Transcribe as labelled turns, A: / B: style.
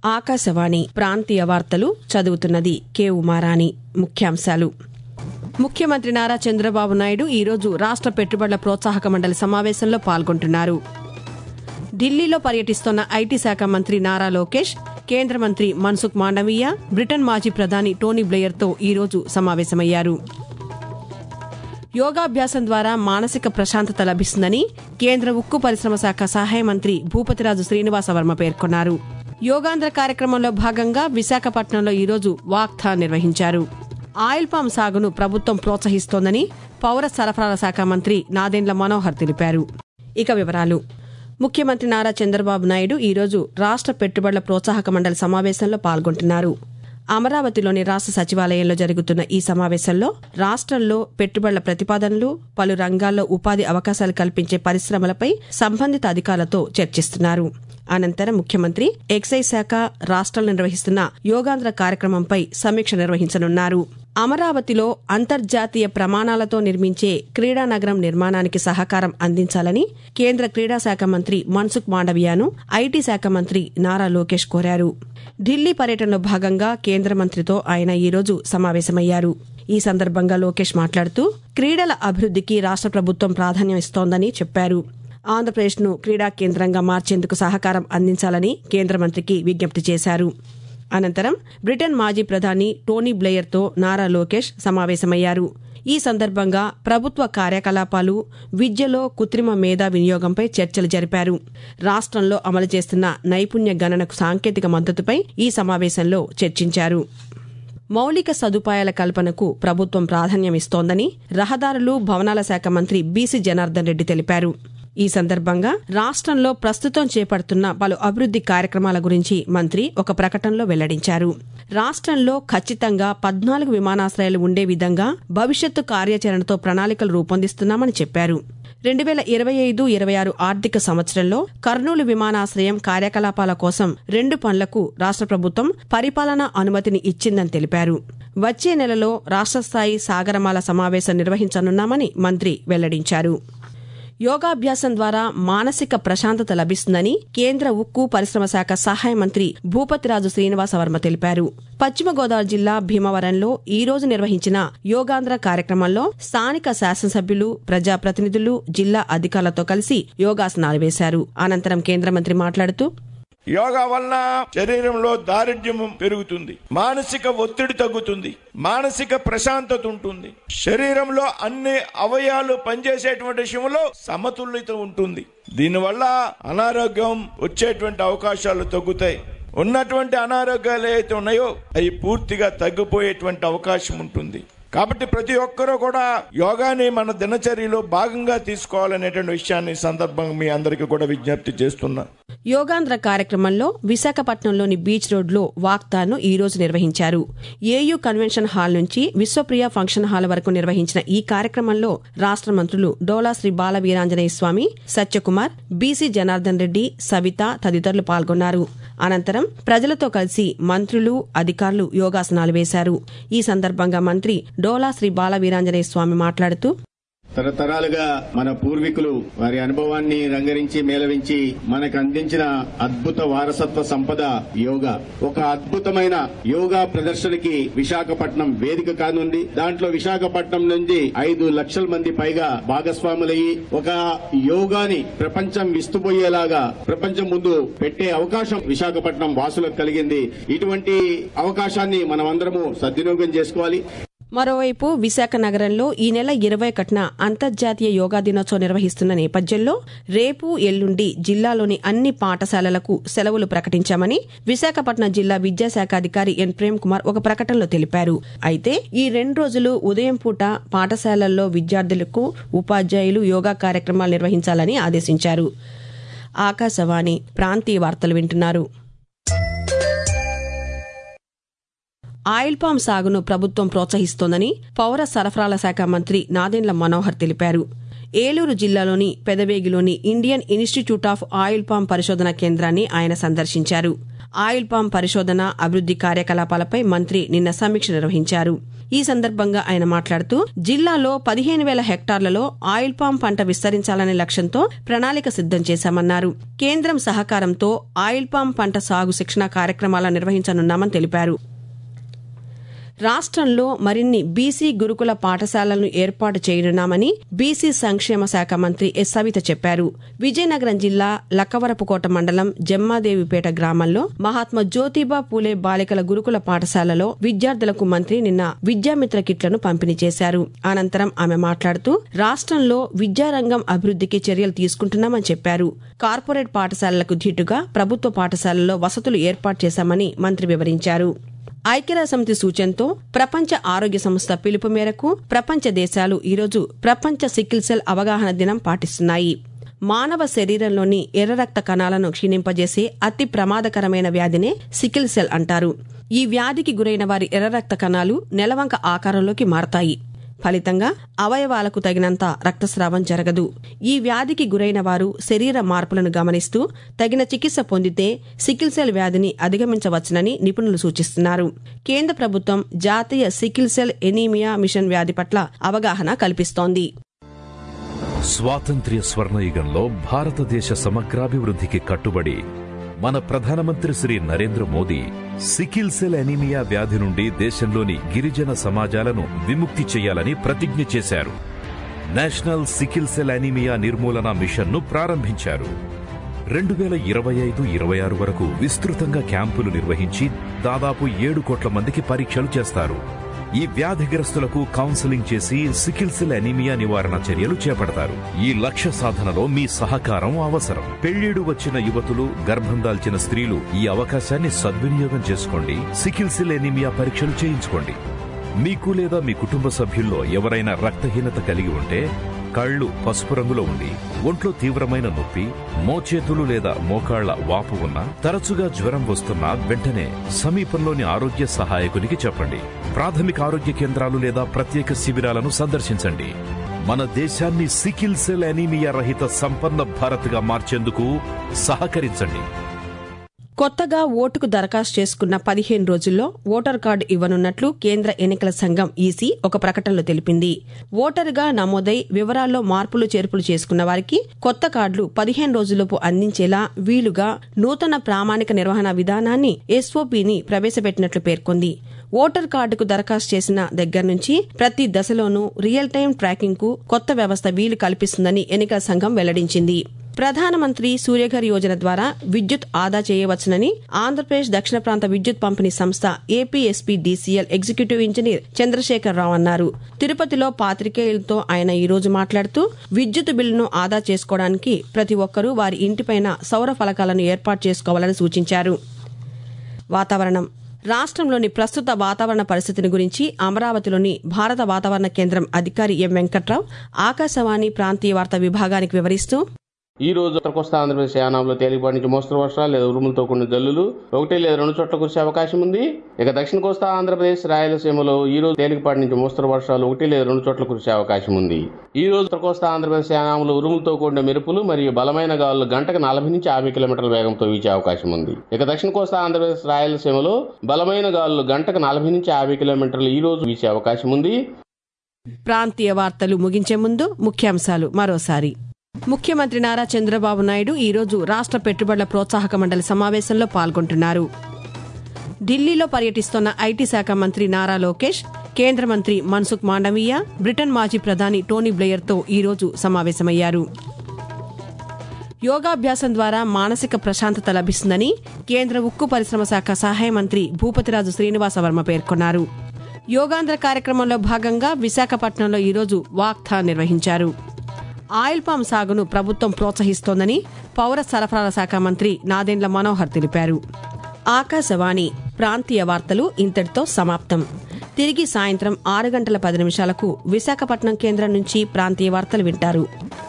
A: ఆకాశవాణి ప్రాంతీయ వార్తలు చదువుతున్నది కె ఉమారాణి ముఖ్యాంశాలు ముఖ్యమంత్రి నారా చంద్రబాబు నాయుడు ఈరోజు రాష్ట్ర పెట్టుబడుల ప్రోత్సాహక మండలి సమావేశంలో పాల్గొంటున్నారు ఢిల్లీలో పర్యటిస్తున్న ఐటీ శాఖ మంత్రి నారా లోకేష్ కేంద్ర మంత్రి మన్సుఖ్ మాండవీయ బ్రిటన్ మాజీ ప్రధాని టోనీ బ్లెయర్తో ఈరోజు సమావేశమయ్యారు యోగాభ్యాసం ద్వారా మానసిక ప్రశాంతత లభిస్తుందని కేంద్ర ఉక్కు పరిశ్రమ శాఖ సహాయ మంత్రి భూపతిరాజు శ్రీనివాసవర్మ పేర్కొన్నారు యోగాంధ్ర కార్యక్రమంలో భాగంగా విశాఖపట్నంలో ఈరోజు వాక్థాన్ నిర్వహించారు ఆయిల్ పామ్ సాగును ప్రభుత్వం ప్రోత్సహిస్తోందని పౌర సరఫరాల శాఖ మంత్రి నాదెండ్ల మనోహర్ తెలిపారు ఇక వివరాలు ముఖ్యమంత్రి నారా చంద్రబాబు నాయుడు ఈరోజు రాష్ట్ర పెట్టుబడుల ప్రోత్సాహక మండలి సమావేశంలో పాల్గొంటున్నారు అమరావతిలోని రాష్ట్ర సచివాలయంలో జరుగుతున్న ఈ సమావేశంలో రాష్ట్రంలో పెట్టుబడుల ప్రతిపాదనలు పలు రంగాల్లో ఉపాధి అవకాశాలు కల్పించే పరిశ్రమలపై సంబంధిత అధికారులతో చర్చిస్తున్నారు అనంతరం ముఖ్యమంత్రి ఎక్సైజ్ శాఖ రాష్ట్రంలో నిర్వహిస్తున్న యోగాంధ్ర కార్యక్రమంపై సమీక్ష నిర్వహించనున్నారు అమరావతిలో అంతర్జాతీయ ప్రమాణాలతో నిర్మించే క్రీడా నగరం నిర్మాణానికి సహకారం అందించాలని కేంద్ర క్రీడా శాఖ మంత్రి మన్సుఖ్ మాండవియాను ఐటీ శాఖ మంత్రి నారా లోకేష్ కోరారు ఢిల్లీ పర్యటనలో భాగంగా కేంద్ర మంత్రితో ఆయన ఈరోజు సమావేశమయ్యారు ఈ సందర్భంగా లోకేష్ మాట్లాడుతూ క్రీడల అభివృద్ధికి రాష్ట్ర ప్రభుత్వం ప్రాధాన్యం ఇస్తోందని చెప్పారు ఆంధ్రప్రదేశ్ను క్రీడా కేంద్రంగా మార్చేందుకు సహకారం అందించాలని కేంద్ర మంత్రికి విజ్ఞప్తి చేశారు అనంతరం బ్రిటన్ మాజీ ప్రధాని టోనీ బ్లెయర్తో నారా లోకేష్ సమావేశమయ్యారు ఈ సందర్భంగా ప్రభుత్వ కార్యకలాపాలు విద్యలో కృత్రిమ మేధా వినియోగంపై చర్చలు జరిపారు రాష్ట్రంలో అమలు చేస్తున్న నైపుణ్య గణనకు సాంకేతిక మద్దతుపై ఈ సమావేశంలో చర్చించారు మౌలిక సదుపాయాల కల్పనకు ప్రభుత్వం ప్రాధాన్యమిస్తోందని రహదారులు భవనాల శాఖ మంత్రి బీసీ జనార్దన్ రెడ్డి తెలిపారు ఈ సందర్భంగా రాష్ట్రంలో ప్రస్తుతం చేపడుతున్న పలు అభివృద్ది కార్యక్రమాల గురించి మంత్రి ఒక ప్రకటనలో వెల్లడించారు రాష్ట్రంలో ఖచ్చితంగా పద్నాలుగు విమానాశ్రయాలు ఉండే విధంగా భవిష్యత్తు కార్యాచరణతో ప్రణాళికలు రూపొందిస్తున్నామని చెప్పారు రెండు వేల ఇరవై ఐదు ఇరవై ఆరు ఆర్థిక సంవత్సరంలో కర్నూలు విమానాశ్రయం కార్యకలాపాల కోసం రెండు పనులకు రాష్ట్ర ప్రభుత్వం పరిపాలనా అనుమతిని ఇచ్చిందని తెలిపారు వచ్చే నెలలో రాష్ట్ర స్థాయి సాగరమాల సమావేశం నిర్వహించనున్నామని మంత్రి వెల్లడించారు యోగాభ్యాసం ద్వారా మానసిక ప్రశాంతత లభిస్తుందని కేంద్ర ఉక్కు పరిశ్రమ శాఖ సహాయ మంత్రి భూపతిరాజు శ్రీనివాసవర్మ తెలిపారు పశ్చిమ గోదావరి జిల్లా భీమవరంలో ఈ రోజు నిర్వహించిన యోగాంధ్ర కార్యక్రమంలో స్థానిక శాసనసభ్యులు ప్రజాప్రతినిధులు జిల్లా అధికారులతో కలిసి యోగాసనాలు వేశారు అనంతరం కేంద్ర మంత్రి మాట్లాడుతూ
B: యోగా వలన శరీరంలో దారిద్ర్యం పెరుగుతుంది మానసిక ఒత్తిడి తగ్గుతుంది మానసిక ప్రశాంతత ఉంటుంది శరీరంలో అన్ని అవయాలు పనిచేసేటువంటి విషయంలో సమతుల్యత ఉంటుంది దీనివల్ల అనారోగ్యం వచ్చేటువంటి అవకాశాలు తగ్గుతాయి ఉన్నటువంటి అనారోగ్యాలు ఏవైతే ఉన్నాయో అవి పూర్తిగా తగ్గిపోయేటువంటి అవకాశం ఉంటుంది కాబట్టి ప్రతి ఒక్కరూ కూడా యోగాని మన దినచర్యలో భాగంగా తీసుకోవాలనేటువంటి విషయాన్ని ఈ సందర్భంగా మీ అందరికీ కూడా విజ్ఞప్తి చేస్తున్నా
A: యోగాంధ్ర కార్యక్రమంలో విశాఖపట్నంలోని బీచ్ రోడ్లో వాక్తాను ఈ రోజు నిర్వహించారు ఏయూ కన్వెన్షన్ హాల్ నుంచి విశ్వప్రియ ఫంక్షన్ హాల్ వరకు నిర్వహించిన ఈ కార్యక్రమంలో రాష్ట్ర మంత్రులు డోలా శ్రీ బాల వీరాంజనేయ స్వామి సత్యకుమార్ బీసీ జనార్దన్ రెడ్డి సవిత తదితరులు పాల్గొన్నారు అనంతరం ప్రజలతో కలిసి మంత్రులు అధికారులు యోగాసనాలు వేశారు ఈ సందర్భంగా మంత్రి డోలా శ్రీ బాల వీరాంజనేయ స్వామి మాట్లాడుతూ
C: తరతరాలుగా మన పూర్వీకులు వారి అనుభవాన్ని రంగరించి మేళవించి మనకు అందించిన అద్భుత వారసత్వ సంపద యోగా ఒక అద్భుతమైన యోగా ప్రదర్శనకి విశాఖపట్నం వేదిక కానుంది దాంట్లో విశాఖపట్నం నుంచి ఐదు లక్షల మంది పైగా భాగస్వాములయ్యి ఒక యోగాని ప్రపంచం విస్తుపోయేలాగా ప్రపంచం ముందు పెట్టే అవకాశం విశాఖపట్నం వాసులకు కలిగింది ఇటువంటి అవకాశాన్ని మనమందరము సద్వినియోగం చేసుకోవాలి
A: మరోవైపు విశాఖ నగరంలో ఈ నెల ఇరవై ఒకటిన అంతర్జాతీయ యోగా దినోత్సవం నిర్వహిస్తున్న నేపథ్యంలో రేపు ఎల్లుండి జిల్లాలోని అన్ని పాఠశాలలకు సెలవులు ప్రకటించామని విశాఖపట్నం జిల్లా విద్యాశాఖ అధికారి ఎన్ ప్రేమ్ కుమార్ ఒక ప్రకటనలో తెలిపారు అయితే ఈ రెండు రోజులు ఉదయం పూట పాఠశాలల్లో విద్యార్థులకు ఉపాధ్యాయులు యోగా కార్యక్రమాలు నిర్వహించాలని ఆదేశించారు ఆకాశవాణి ప్రాంతీయ వార్తలు వింటున్నారు ఆయిల్ పామ్ సాగును ప్రభుత్వం ప్రోత్సహిస్తోందని పౌర సరఫరాల శాఖ మంత్రి నాదెండ్ల మనోహర్ తెలిపారు ఏలూరు జిల్లాలోని పెదవేగిలోని Indian Institute of Oil Palm పరిశోధన కేంద్రాన్ని ఆయన సందర్శించారు ఆయిల్ పామ్ పరిశోధన అభివృద్ది కార్యకలాపాలపై మంత్రి నిన్న సమీక్ష నిర్వహించారు ఈ సందర్భంగా ఆయన మాట్లాడుతూ జిల్లాలో పదిహేను వేల హెక్టార్లలో ఆయిల్ పామ్ పంట విస్తరించాలనే లక్ష్యంతో ప్రణాళిక సిద్దం చేశామన్నారు కేంద్రం సహకారంతో ఆయిల్ పామ్ పంట సాగు శిక్షణ కార్యక్రమాల నిర్వహించనున్నామని తెలిపారు రాష్ట్రంలో మరిన్ని బీసీ గురుకుల పాఠశాలలను ఏర్పాటు చేయనున్నామని బీసీ సంక్షేమ శాఖ మంత్రి ఎస్ సవిత చెప్పారు విజయనగరం జిల్లా లక్కవరపుకోట మండలం జమ్మాదేవిపేట గ్రామంలో మహాత్మా జ్యోతిబా పూలే బాలికల గురుకుల పాఠశాలలో విద్యార్థులకు మంత్రి నిన్న విద్యామిత్ర కిట్లను పంపిణీ చేశారు అనంతరం ఆమె మాట్లాడుతూ రాష్ట్రంలో విద్యారంగం అభివృద్ధికి చర్యలు తీసుకుంటున్నామని చెప్పారు కార్పొరేట్ పాఠశాలలకు ధీటుగా ప్రభుత్వ పాఠశాలల్లో వసతులు ఏర్పాటు చేశామని మంత్రి వివరించారు ఐక్యరాజ్య సమితి సూచనతో ప్రపంచ ఆరోగ్య సంస్థ పిలుపు మేరకు ప్రపంచ దేశాలు ఈరోజు ప్రపంచ సికిల్ సెల్ అవగాహన దినం పాటిస్తున్నాయి మానవ శరీరంలోని ఎర్ర రక్త కణాలను క్షీణింపజేసే అతి ప్రమాదకరమైన వ్యాధినే సికిల్ సెల్ అంటారు ఈ వ్యాధికి గురైన వారి ఎర్ర రక్త కణాలు నెలవంక ఆకారంలోకి మారతాయి ఫలితంగా అవయవాలకు తగినంత రక్తస్రావం జరగదు ఈ వ్యాధికి గురైన వారు శరీర మార్పులను గమనిస్తూ తగిన చికిత్స పొందితే సికిల్ సెల్ వ్యాధిని అధిగమించవచ్చునని నిపుణులు సూచిస్తున్నారు కేంద్ర ప్రభుత్వం జాతీయ సికిల్ సెల్ ఎనీమియా మిషన్ వ్యాధి పట్ల అవగాహన కల్పిస్తోంది
D: స్వాతంత్ర్య స్వర్ణయుగంలో భారతదేశ సమగ్రాభివృద్ధికి కట్టుబడి మన ప్రధానమంత్రి Shri Narendra Modi sickle cell anaemia వ్యాధి నుండి దేశంలోని గిరిజన సమాజాలను విముక్తి చేయాలని ప్రతిజ్ఞ చేశారు నేషనల్ సికిల్ సెల్ ఎనీమియా నిర్మూలన మిషన్ను ప్రారంభించారు రెండు వేల ఇరవై ఐదు ఇరవై ఆరు వరకు విస్తృతంగా క్యాంపులు నిర్వహించి దాదాపు ఏడు కోట్ల మందికి పరీక్షలు చేస్తారు ఈ వ్యాధిగ్రస్తులకు కౌన్సిలింగ్ చేసి సికిల్ సెల్ ఎనీమియా నివారణ చర్యలు చేపడతారు ఈ లక్ష్య సాధనలో మీ సహకారం అవసరం పెళ్లిడు వచ్చిన యువతులు గర్భం దాల్చిన స్త్రీలు ఈ అవకాశాన్ని సద్వినియోగం చేసుకోండి సికిల్ సెల్ ఎనీమియా పరీక్షలు చేయించుకోండి మీకు లేదా మీ కుటుంబ సభ్యుల్లో ఎవరైనా రక్తహీనత కలిగి ఉంటే కళ్ళు పసుపు రంగులో ఉండి ఒంట్లో తీవ్రమైన నొప్పి మోచేతులు లేదా మోకాళ్ల వాపు ఉన్నా తరచుగా జ్వరం వస్తున్నా వెంటనే సమీపంలోని ఆరోగ్య సహాయకునికి చెప్పండి ప్రాథమిక ఆరోగ్య కేంద్రాలు లేదా ప్రత్యేక శిబిరాలను సందర్శించండి మన దేశాన్ని సికిల్ సెల్ అనీమియా రహిత సంపన్న భారత్గా మార్చేందుకు సహకరించండి
A: కొత్తగా ఓటుకు దరఖాస్తు చేసుకున్న పదిహేను రోజుల్లో ఓటర్ కార్డు ఇవ్వనున్నట్లు కేంద్ర ఎన్నికల సంఘం ఈసీ ఒక ప్రకటనలో తెలిపింది ఓటరుగా నమోదై వివరాల్లో మార్పులు చేర్పులు చేసుకున్న వారికి కొత్త కార్డులు పదిహేను రోజుల్లోపు అందించేలా వీలుగా నూతన ప్రామాణిక నిర్వహణ విధానాన్ని ఎస్ఓపిని ప్రవేశపెట్టినట్లు పేర్కొంది ఓటర్ కార్డుకు దరఖాస్తు చేసిన దగ్గర నుంచి ప్రతి దశలోనూ రియల్ టైం ట్రాకింగ్ కు కొత్త వ్యవస్థ వీలు కల్పిస్తుందని ఎన్నికల సంఘం వెల్లడించింది ప్రధానమంత్రి సూర్యఘర్ యోజన ద్వారా విద్యుత్ ఆదా చేయవచ్చునని ఆంధ్రప్రదేశ్ దక్షిణ ప్రాంత విద్యుత్ పంపిణీ సంస్థ A P S P D C L executive engineer Chandrasekhar Rao అన్నారు తిరుపతిలో పాత్రికేయులతో ఆయన ఈ రోజు మాట్లాడుతూ విద్యుత్ బిల్లును ఆదా చేసుకోవడానికి ప్రతి ఒక్కరూ వారి ఇంటిపైన సౌర ఫలకాలను ఏర్పాటు చేసుకోవాలని సూచించారు వాతావరణం రాష్ట్రంలోని ప్రస్తుత వాతావరణ పరిస్థితిని గురించి అమరావతిలోని భారత వాతావరణ కేంద్రం అధికారి ఎం వెంకట్రావు ఆకాశవాణి ప్రాంతీయ వార్తా విభాగానికి వివరిస్తూ
E: ఈ రోజు ఉత్తర కోస్తా ఆంధ్రప్రదేశ్ యానాంలో తేలిపాటి నుంచి మోస్తరు వర్షాలు లేదా ఉరుములతో కూడిన జల్లులు ఒకటి లేదా రెండు చోట్ల కురిసే అవకాశం ఉంది ఇక దక్షిణ కోస్తా ఆంధ్రప్రదేశ్ రాయలసీమలో ఈ రోజు తేలికపాటి నుంచి మోస్తరు వర్షాలు ఒకటి లేదా రెండు చోట్ల కురిసే అవకాశం ఉంది ఈ రోజు ఉత్తర కోస్తా ఆంధ్రప్రదేశ్ యానాంలో ఉరుములతో కూడిన మెరుపులు మరియు బలమైన గాలులు గంటకు నలభై నుంచి యాభై కిలోమీటర్ల వేగంతో వీచే అవకాశం ఉంది ఇక దక్షిణ కోస్తా ఆంధ్రప్రదేశ్ రాయలసీమలో బలమైన గాలులు గంటకు నలభై నుంచి యాభై కిలోమీటర్లు ఈ రోజు వీచే అవకాశం ఉంది
A: ప్రాంతీయ వార్తలు ముగించే ముందు ముఖ్యాంశాలు మరోసారి ముఖ్యమంత్రి నారా చంద్రబాబు నాయుడు ఈరోజు రాష్ట్ర పెట్టుబడుల ప్రోత్సాహక మండలి సమావేశంలో పాల్గొంటున్నారు ఢిల్లీలో పర్యటిస్తున్న ఐటీ శాఖ మంత్రి నారా లోకేష్ కేంద్ర మంత్రి మన్సుఖ్ మాండవీయ బ్రిటన్ మాజీ ప్రధాని టోనీ బ్లెయర్తో ఈరోజు సమావేశమయ్యారు యోగాభ్యాసం ద్వారా మానసిక ప్రశాంతత లభిస్తుందని కేంద్ర ఉక్కు పరిశ్రమ శాఖ సహాయ మంత్రి భూపతిరాజు శ్రీనివాసవర్మ పేర్కొన్నారు యోగాంధ్ర కార్యక్రమంలో భాగంగా విశాఖపట్నంలో ఈరోజు వాక్థాన్ నిర్వహించారు ఆయిల్ పామ్ సాగును ప్రభుత్వం ప్రోత్సహిస్తోందని పౌర సరఫరాల శాఖ మంత్రి నాదెండ్ల మనోహర్ తెలిపారు ఆకాశవాణి ప్రాంతీయ వార్తలు ఇంతటితో సమాప్తం తిరిగి సాయంత్రం ఆరు గంటల పది నిమిషాలకు విశాఖపట్నం కేంద్రం నుంచి ప్రాంతీయ వార్తలు వింటారు